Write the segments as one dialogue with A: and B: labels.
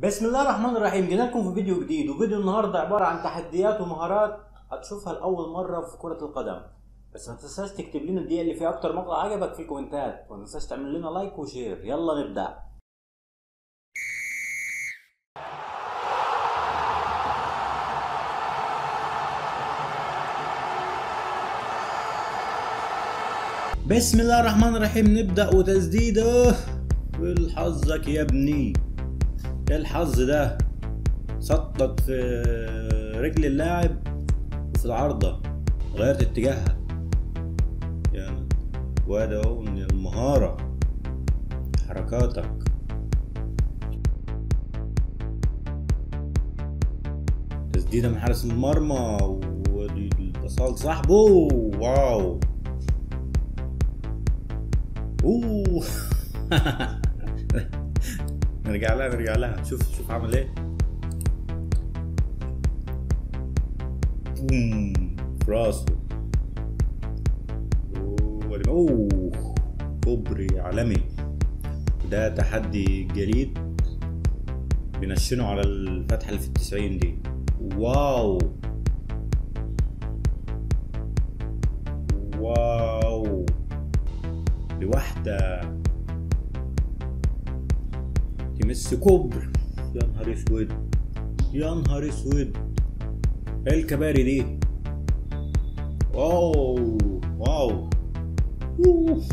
A: بسم الله الرحمن الرحيم جينا لكم في فيديو جديد وفيديو النهارده عباره عن تحديات ومهارات هتشوفها لاول مره في كره القدم بس ما تنساش تكتب لنا الدقيقه اللي فيها اكتر مقطع عجبك في الكومنتات وما تنساش تعمل لنا لايك وشير يلا نبدا بسم الله الرحمن الرحيم نبدا وتسديده بالحظك يا ابني ايه الحظ ده سقطت في رجل اللاعب وفي العارضة غيرت اتجاهها يعني وده اهو من المهارة حركاتك تسديدة من حارس المرمى ودي البصال صاحبه واو اوه نرجع لها نرجع لها شوف شوف عمل ايه بوم في راسه اوه اوه كوبري عالمي ده تحدي جديد بنشنه على الفتحة اللي في التسعين دي واو واو لوحده تمس كوبر يا نهار اسود يا نهار اسود ايه الكباري دي واو واو أوه.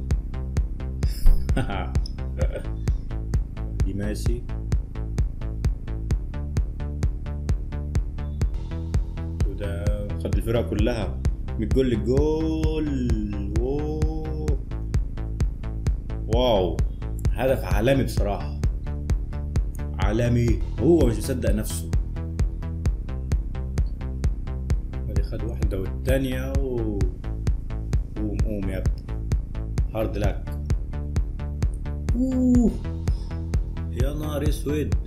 A: دي ماشي وده خد الفرقة كلها من جول للجول واو واو هدف عالمي بصراحة عالمي هو مش مصدق نفسه ادي خد واحدة والتانية و... قوم قوم يا ابني هارد لك اوه يا نهار اسود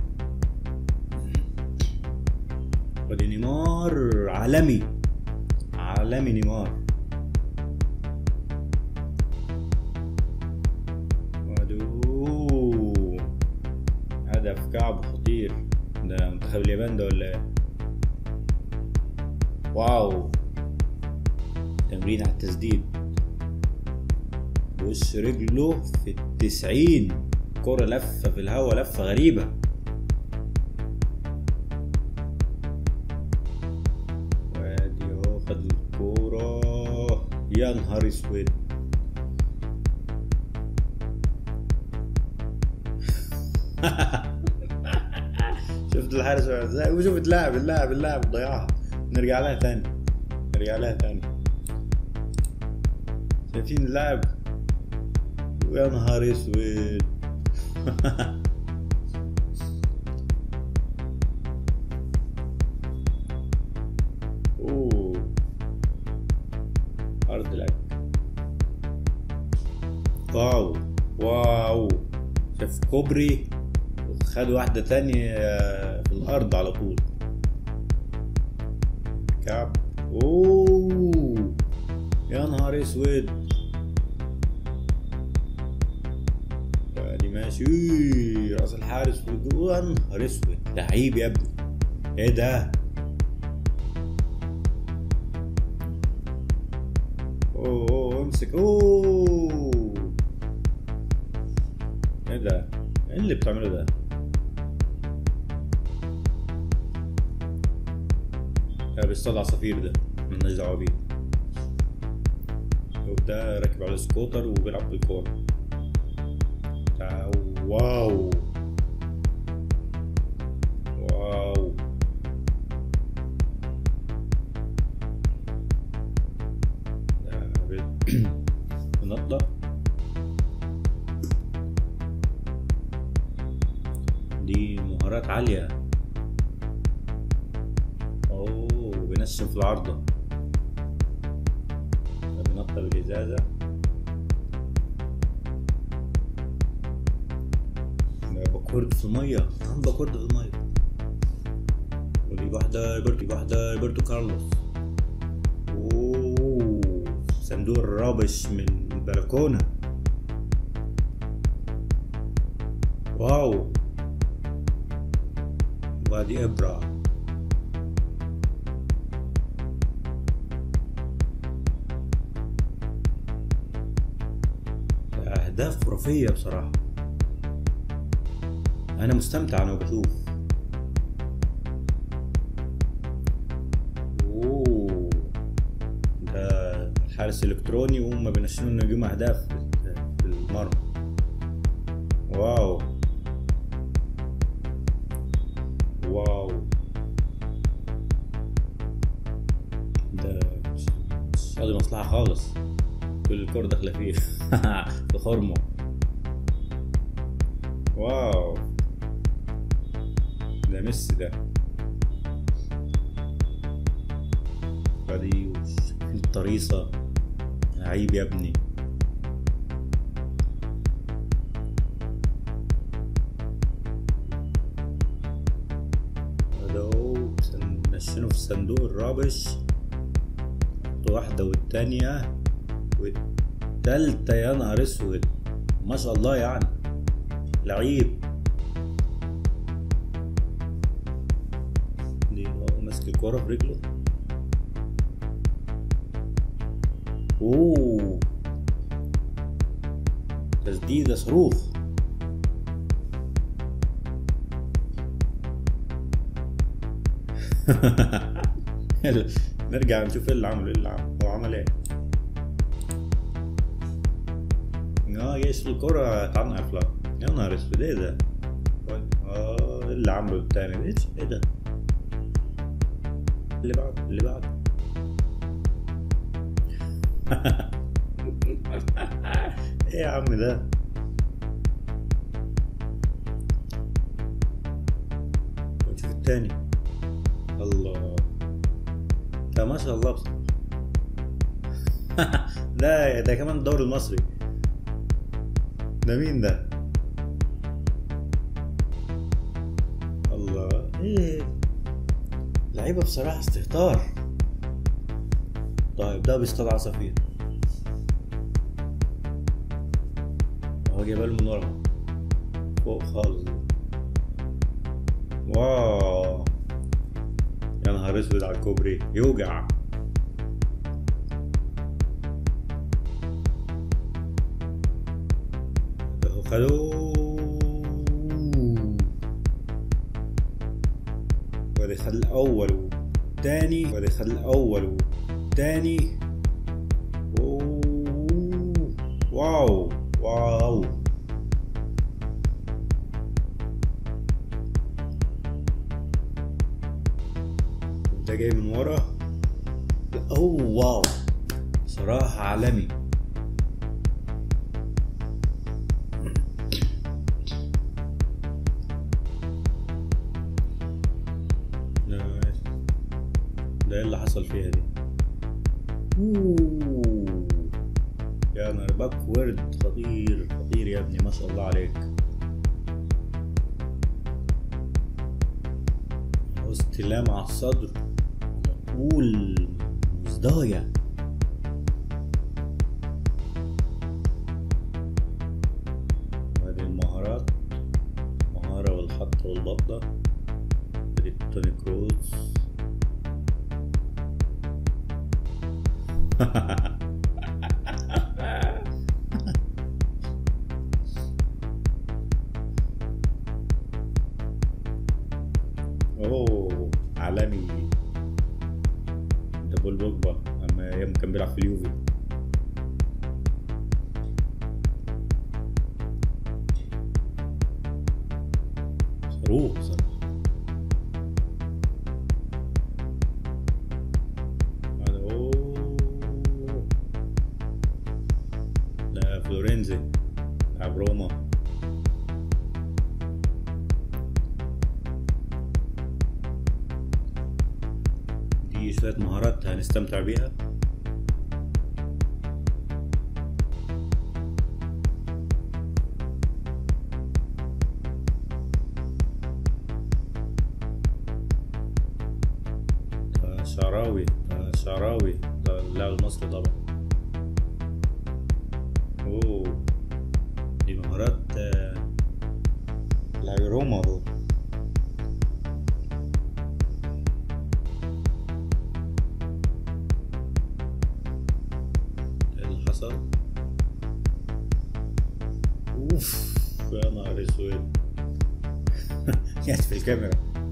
A: ادي نيمار عالمي عالمي نيمار أوه. هدف كعب خطير ده منتخب اليابان ده ولا ايه واو تمرين على التسديد وش رجله في التسعين كرة لفة في الهوا لفة غريبة وادي اهو خد الكورة يا نهار اسود شفت الحارس ازاي وشفت اللاعب اللاعب اللاعب ضيعها نرجع لها تاني نرجع لها تاني شايفين اللاعب ويا نهار اسود اوه ارض لك واو واو شاف كوبري خد واحدة تانية في الأرض على طول كعب أوه يا نهار أسود وادي ماشي راس الحارس يا نهار أسود لعيب يا ابني إيه ده؟ أوه أوه امسك أوه إيه ده؟ إيه اللي بتعمله ده؟ ده بيصطاد عصافير ده ملناش دعوة بيه وده راكب على سكوتر وبيلعب بالكورة واو واو بنطة دي مهارات عالية بينشف في العارضة بنطة بالإزازة باكورد في المية عم باكورد في المية ودي واحدة روبرتو واحدة روبرتو كارلوس أوه صندوق الرابش من البلكونة واو وادي ابرة اهداف خرافية بصراحة انا مستمتع انا بشوف اوه ده الحارس الالكتروني وهم بينشنوا النجوم اهداف في المرمى واو واو ده مش قاضي مصلحة خالص كل الكرة داخلة فيه في خرمه واو ده ميسي ده ادي الطريصة عيب يا ابني اهو نشنه في صندوق الرابش واحدة والتانية والتالتة يا نهار اسود ما شاء الله يعني لعيب دي هو ماسك الكورة برجله اوه تسديدة صاروخ نرجع نشوف ايه اللي عمله ايه اللي عمله هو عمل ايه اه جايش الكرة اتعنق افلام يا نهار اسود ايه ده اه ايه اللي عمله التاني ده ايه ده اللي بعد اللي بعد ايه يا عم ده ونشوف التاني الله ده ما شاء الله بصراحة ده ده كمان الدوري المصري ده مين ده الله ايه لعيبة بصراحة استهتار طيب ده بيصطاد عصافير هو جايبها له من ورا فوق خالص واو يا نهار اسود على الكوبري يوجع خدوه وادي خد الاول والتاني وادي خد الاول والتاني أوه. واو واو ده جاي من ورا اوه واو صراحة عالمي ده ده ايه اللي حصل فيها دي أوه. يا نهار باك ورد خطير خطير يا ابني ما شاء الله عليك استلام على الصدر طول مزداية وادي المهارات مهارة والحط والبطة ادي توني كروز اوه عالمي ده بول بوجبا اما ايام كان بيلعب في اليوفي صاروخ صاروخ هذا اوه ده فلورنزي لاعب روما دي شوية مهارات هنستمتع بيها ده شعراوي ده شعراوي ده اللاعب المصري طبعا اوه دي مهارات آه، لاعب روما دول
B: وصل اوف يا نهار اسود جت في الكاميرا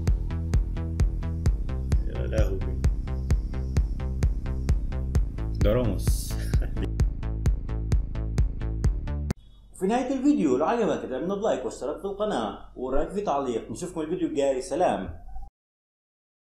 B: يا لهوي ده راموس
A: في نهاية الفيديو لو عجبك اعمل لايك واشترك في القناة ورايك في تعليق نشوفكم الفيديو الجاي سلام